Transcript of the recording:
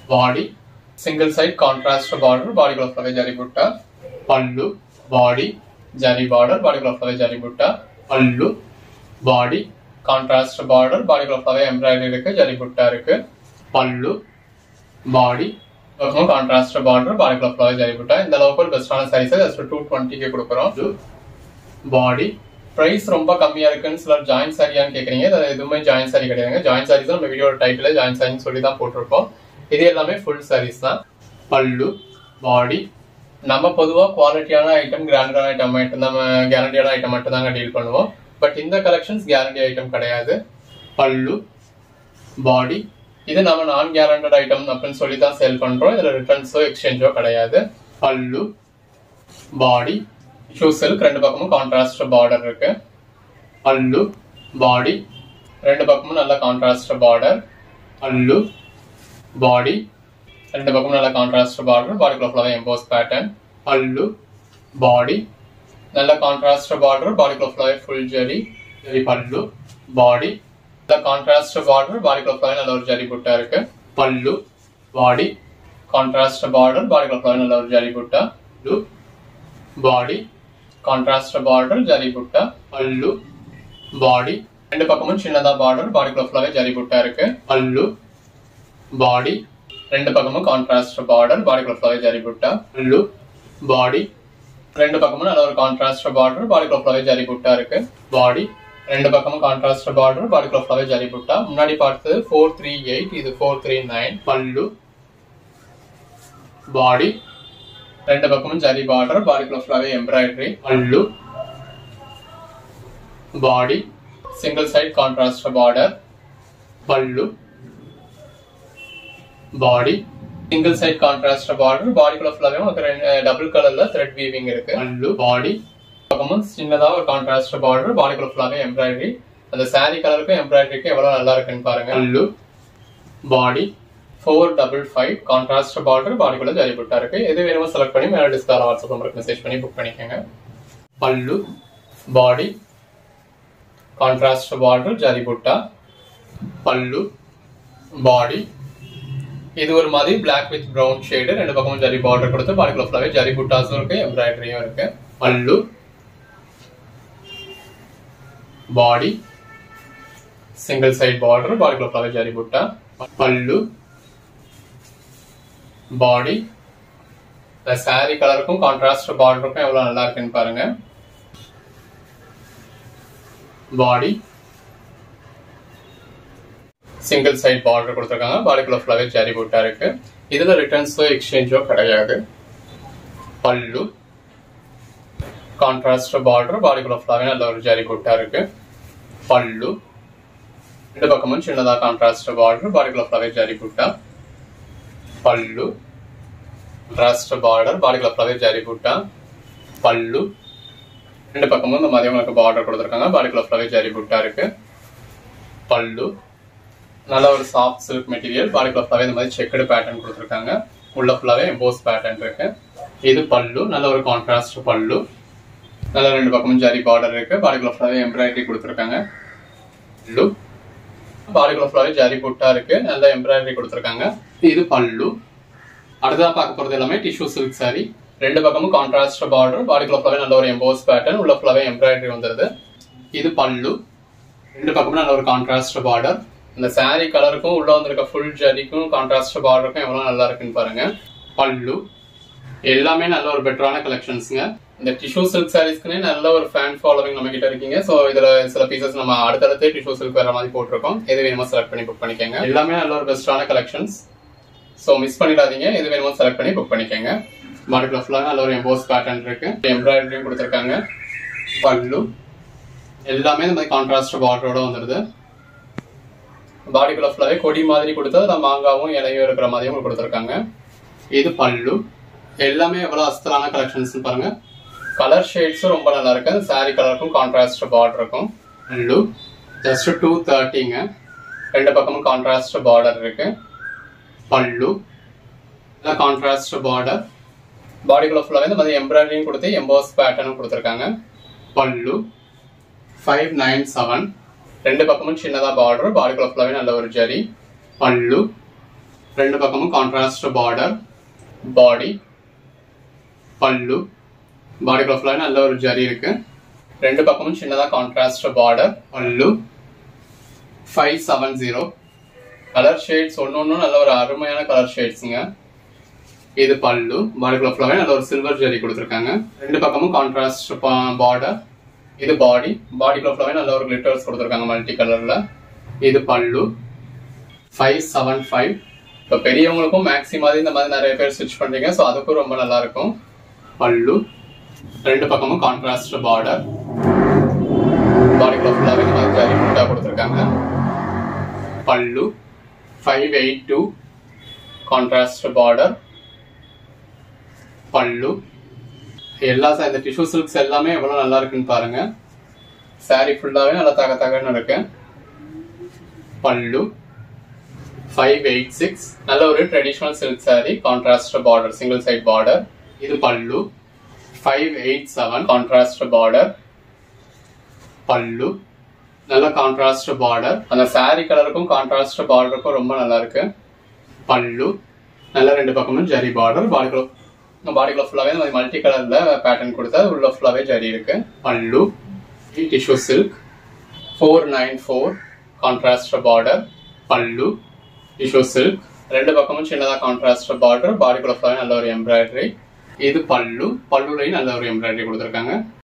body single side contrast border body cloth అవే zari butta pallu body zari border body cloth అవే జరీ బుట్ట பல்லு பாடி contrast border பாடி ஃபுல்லாவே embroidery இருக்கு ஜரி புட்டா இருக்கு பல்லு பாடி பக்கமும் கான்ட்ராஸ்ட் பார்டர் பாடி ஃபுல்லாவே ஜரி புட்டா இந்த அளவுக்கு ஒரு பெஸ்டான சாரீஸ் ஜஸ்ட் டூ டுவெண்ட்டிக்கு கொடுக்குறோம் பாடி பிரைஸ் ரொம்ப கம்மியா இருக்குன்னு சிலர் ஜாயின் சாரியான்னு கேக்குறீங்க அது எதுவுமே ஜாயின் சாரி கிடையாதுங்க ஜாயின் சாரீஸ் நம்ம வீடியோ டைட்டில் ஜாயின் சாரின்னு சொல்லி தான் போட்டிருப்போம் இது எல்லாமே ஃபுல் சாரீஸ் தான் பல்லு பாடி நம்ம பொதுவா குவாலிட்டியான ஐட்டம் கிராண்டான ஐட்டம் மட்டும் நம்ம கேரண்டியான ஐட்டம் மட்டும் தாங்க டீல் பண்ணுவோம் பட் இந்த கலெக்ஷன்ஸ் கேரண்டி ஐட்டம் கிடையாது பல்லு பாடி இது நம்ம நான் கேரண்டட் ஐட்டம் அப்படின்னு சொல்லி தான் சேல் பண்றோம் இதுல ரிட்டர்ன்ஸோ எக்ஸ்சேஞ்சோ கிடையாது பல்லு பாடி ஷூ சில்க் ரெண்டு பக்கமும் கான்ட்ராஸ்ட் பார்டர் இருக்கு பல்லு பாடி ரெண்டு பக்கமும் நல்ல கான்ட்ராஸ்ட் பார்டர் பல்லு பாடி ரெண்டு பக்கமும் நல்ல கான்ட்ராஸ்ட் பார்டர் பாடிக்குள்ள ஃபுல்லாவே எம்போஸ் பேட்டர்ன் பல்லு பாடி நல்ல கான்ட்ராஸ்ட் பார்டர் பாடிக்குள்ள ஃபுல்லாவே ஃபுல் ஜரி ஜரி பல்லு பாடி நல்ல கான்ட்ராஸ்ட் பார்டர் பாடிக்குள்ள ஃபுல்லாவே நல்ல ஒரு ஜரி புட்டா இருக்கு பல்லு பாடி கான்ட்ராஸ்ட் பார்டர் பாடிக்குள்ள ஃபுல்லாவே நல்ல ஒரு ஜரி புட்டா பல்லு பாடி கான்ட்ராஸ்ட் பார்டர் ஜரி புட்டா பல்லு பாடி ரெண்டு பக்கமும் சின்னதா பார்டர் பாடிக்குள்ள ஃபுல்லாவே ஜரி புட்டா இருக்கு பல்லு பாடி ரெண்டு பக்கமும் கான்ட்ராஸ்ட் பார்டர் பாடிக்குள்ள ஃபுல்லாவே ஜரி புட்டா பல்லு பாடி ரெண்டு பக்கமும் நல்ல ஒரு கான்ட்ராஸ்ட் பார்டர் பாடிக்குள்ள ஃபுல்லாவே ஜரி புட்டா இருக்கு பாடி ரெண்டு பக்கமும் கான்ட்ராஸ்ட் பார்டர் பாடிக்குள்ள ஃபுல்லாவே ஜரி புட்டா முன்னாடி பார்த்தது ஃபோர் த்ரீ எயிட் இது four three nine pallu body ரெண்டு பக்கமும் ஜரி பார்டர் பாடிக்குள்ள ஃபுல்லாவே embroidery pallu body single side contrast border pallu body single side contrast border பாடிக்குள்ள ஃபுல்லாவே உங்களுக்கு டபுள் கலர்ல த்ரெட் வீவிங் இருக்கு பல்லு பாடி பக்கமும் சின்னதா ஒரு கான்ட்ராஸ்ட் பார்டர் பாடிக்குள்ள ஃபுல்லாவே எம்ப்ராய்டரி அந்த சாரி கலருக்கும் எம்ப்ராய்டரிக்கும் எவ்வளவு நல்லா இருக்குன்னு பாருங்க pallu body four double five contrast border பாடிக்குள்ள ஜரி புட்டா இருக்கு எது வேணுமோ செலக்ட் பண்ணி மேல டிஸ்கால வாட்ஸ்அப் நம்பருக்கு மெசேஜ் பண்ணி புக் பண்ணிக்கோங்க பல்லு பாடி கான்ட்ராஸ்ட் பார்டர் ஜரி புட்டா பல்லு பாடி இது ஒரு மாதிரி பிளாக் வித் ப்ரௌன் ஷேடு ரெண்டு பக்கமும் ஜரி பார்டர் கொடுத்து பாடிக்குள்ள ஃபுல்லாவே ஜரி புட்டாஸும் இருக்கு எம்ப்ராய்டரியும் இருக்கு pallu body single side border பாடிக்குள்ள ஃபுல்லாவே ஜரி புட்டா பல்லு பாடி இந்த சாரி கலருக்கும் கான்ட்ராஸ்ட் பார்டருக்கும் எவ்வளவு நல்லா இருக்குன்னு பாருங்க பாடி சிங்கிள் சைட் பார்டர் கொடுத்துருக்காங்க பாடிக்குள்ள ஃபுல்லாவே ஜரி புட்டா இருக்கு இதுல ரிட்டர்ன்ஸோ எக்ஸ்சேஞ்சோ கிடையாது பல்லு கான்ட்ராஸ்ட் பார்டர் பாடிக்குள்ள ஃபுல்லாவே நல்ல ஒரு ஜரி புட்டா இருக்கு பல்லு ரெண்டு பக்கமும் சின்னதா கான்ட்ராஸ்ட் பார்டர் பாடிக்குள்ள ஃபுல்லாவே ஜரி புட்டா పళ్ళు కాంట్రాస్ట్ బార్డర్ బాడీకి ஃபுல்லாவே ஜரி புட்டா பல்லு ரெண்டு பக்கமும் இந்த மாதிரி உங்களுக்கு பார்டர் கொடுத்துருக்காங்க பாடிக்குள்ள ஃபுல்லாவே ஜரி புட்டா இருக்கு பல்லு நல்ல ஒரு சாஃப்ட் சில்க் மெட்டீரியல் பாடிக்குள்ள ஃபுல்லாவே இந்த மாதிரி செக்குடு பேட்டர்ன் கொடுத்துருக்காங்க உள்ள ஃபுல்லாவே எம்போஸ் பேட்டர்ன் இருக்கு இது பல்லு நல்ல ஒரு கான்ட்ராஸ்ட் பல்லு நல்ல ரெண்டு பக்கமும் ஜரி பார்டர் இருக்கு பாடிக்குள்ள ஃபுல்லாவே எம்ப்ராய்டரி கொடுத்துருக்காங்க பல்லு பாடிக்குள்ள ஃபுல்லாவே ஜரி புட்டா இருக்கு நல்ல எம்ப்ராய்டரி கொடுத்துருக்காங்க இது பல்லு அடுத்ததா பார்க்க போறது எல்லாமே டிஷ்யூ சில்க் சாரி ரெண்டு பக்கமும் கான்ட்ராஸ்ட் பார்டர் பாடிக்குள்ள ஃபுல்லாவே நல்ல ஒரு எம்போஸ் பேட்டர்ன் உள்ள ஃபுல்லாவே எம்ப்ராய்டரி வந்துருது இது பல்லு ரெண்டு பக்கமும் நல்ல ஒரு கான்ட்ராஸ்ட் பார்டர் இந்த சாரி கலருக்கும் உள்ள வந்திருக்க ஃபுல் ஜரிக்கும் கான்ட்ராஸ்ட் பார்டருக்கும் எவ்வளவு நல்லா இருக்குன்னு பாருங்க பல்லு எல்லாமே நல்ல ஒரு பெட்டரான கலெக்ஷன்ஸ்ங்க இந்த டிஷ்யூ சில்க் சாரீஸ்க்குனே நல்ல ஒரு ஃபேன் ஃபாலோவிங் நம்ம கிட்ட இருக்கீங்க சோ இதுல சில பீசஸ் நம்ம அடுத்தடுத்து டிஷ்யூ சில்க் வேற மாதிரி போட்டிருக்கோம் எது வேணுமோ செலக்ட் பண்ணி புக் பண்ணிக்கோங்க எல்லாமே நல்ல ஒரு பெஸ்டான கலெக்ஷன்ஸ் சோ மிஸ் பண்ணிடாதீங்க எது வேணுமோ செலக்ட் பண்ணி புக் பண்ணிக்கோங்க பாடிக்குள்ள ஃபுல்லாக நல்ல ஒரு எம்போஸ் பேட்டர்ன் இருக்கு எம்ப்ராய்டரியும் கொடுத்துருக்காங்க பல்லு எல்லாமே இந்த மாதிரி கான்ட்ராஸ்ட் பார்டரோட வந்துருது பாடிக்குள்ள ஃபுல்லாவே கொடி மாதிரி கொடுத்து அந்த மாங்காவும் இலையும் இருக்கிற மாதிரியும் கொடுத்துருக்காங்க இது பல்லு எல்லாமே எவ்வளவு அஸ்தலான கலெக்ஷன்ஸ் பாருங்க கலர் ஷேட்ஸும் ரொம்ப நல்லா இருக்கு சாரி கலருக்கும் கான்ட்ராஸ்ட் பார்டர் இருக்கும் பல்லு ஜஸ்ட் டூ தேர்ட்டிங்க ரெண்டு பக்கமும் கான்ட்ராஸ்ட் பார்டர் இருக்கு பல்லு கான்ட்ராஸ்ட் பார்டர் பாடிக்குள்ள ஃபுல்லாவே இந்த மாதிரி எம்ப்ராய்டரியும் கொடுத்து எம்போஸ் பேட்டர்னும் கொடுத்துருக்காங்க பல்லு ஃபைவ் நைன் செவன் ரெண்டு பக்கமும் சின்னதா பார்டர் பாடிக்குள்ள ஃபுல்லாவே நல்ல ஒரு ஜரி பல்லு ரெண்டு பக்கமும் கான்ட்ராஸ்ட் பார்டர் பாடி பல்லு பாடிக்குள்ள ஃபுல்லாக நல்ல ஒரு ஜரி இருக்கு ரெண்டு பக்கமும் சின்னதாக contrast border pallu five seven zero colour shades ஒன்று ஒன்றும் நல்ல ஒரு அருமையான கலர் ஷேட்ஸுங்க இது பல்லு பாடிக்குள்ள ஃபுல்லாகவே நல்ல ஒரு சில்வர் ஜரி கொடுத்துருக்காங்க ரெண்டு பக்கமும் கான்ட்ராஸ்ட் பார்டர் இது பாடி பாடிக்குள்ள ஃபுல்லாகவே நல்ல ஒரு கிளிட்டர்ஸ் கொடுத்துருக்காங்க மல்டி கலரில் இது பல்லு ஃபைவ் செவன் ஃபைவ் இப்போ பெரியவங்களுக்கும் மேக்ஸிமம் இந்த மாதிரி நிறைய பேர் ஸ்டிச் பண்ணுறீங்க ஸோ அதுக்கும் ரொம்ப நல்லா இருக்கும் பல்லு ரெண்டு பக்கமும் கான்ட்ராஸ்ட் பார்டர் பாடிக்குள்ள ஃபுல்லாகவே இந்த மாதிரி ஜரி முட்டா கொடுத்துருக்காங்க pallu five eight two contrast border pallu எல்லா ச- இந்த டிஷ்யூ சில்க்ஸ் எல்லாமே எவ்வளவு நல்லா இருக்குன்னு பாருங்க saree ஃபுல்லாவே நல்லா தக தகன்னு இருக்கு பல்லு ஃபைவ் எயிட் சிக்ஸ் நல்ல ஒரு traditional silk saree contrast border single side border இது pallu five eight seven contrast border pallu நல்ல கான்ட்ராஸ்ட் பார்டர் அந்த saree கலருக்கும் கான்ட்ராஸ்ட் பார்டருக்கும் ரொம்ப நல்லா இருக்கு பல்லு நல்ல ரெண்டு பக்கமும் ஜரி பார்டர் பாடிக்குள்ள பாடிக்குள்ள ஃபுல்லாவே இந்த மாதிரி மல்டி கலர்ல பேட்டர்ன் கொடுத்தா அது உள்ள ஃபுல்லாவே ஜரி இருக்கு pallu tissue silk four nine four contrast border pallu tissue silk ரெண்டு பக்கமும் சின்னதா கான்ட்ராஸ்ட் பார்டர் பாடிக்குள்ள ஃபுல்லாவே நல்ல ஒரு எம்ப்ராய்டரி இது பல்லு பல்லுலையும் நல்ல ஒரு எம்ப்ராய்டரி கொடுத்துருக்காங்க